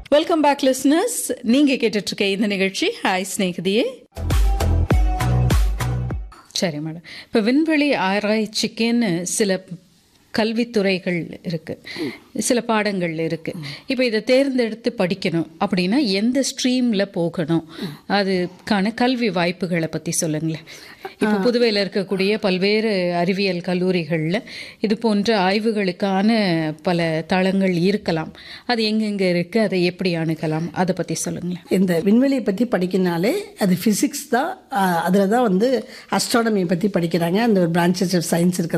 welcome back listeners நீங்க கேட்டுட்டு இருக்க இந்த நிகழ்ச்சி ஹாய் ஸ்நேகிதியே சரி மேடம் இப்போ விண்வெளி ஆராய்ச்சிக்குன்னு சில கல்வித்துறைகள் இருக்கு சில பாடங்கள் இருக்கு இப்போ இதை தேர்ந்தெடுத்து படிக்கணும் அப்படின்னா எந்த ஸ்ட்ரீம்ல போகணும் அதுக்கான கல்வி வாய்ப்புகளை பத்தி சொல்லுங்களேன் இப்போ புதுவையில் இருக்கக்கூடிய பல்வேறு அறிவியல் கல்லூரிகளில் இது போன்ற ஆய்வுகளுக்கான பல தளங்கள் இருக்கலாம் அது எங்கெங்க இருக்கு அதை எப்படி அணுகலாம் அதை பத்தி சொல்லுங்களேன் இந்த விண்வெளியை பற்றி படிக்கனாலே அது ஃபிசிக்ஸ் தான் அதில் தான் வந்து அஸ்ட்ரானமியை பற்றி படிக்கிறாங்க அந்த ஒரு பிரான்ச்சஸ் ஆஃப் சயின்ஸ் இருக்கிறது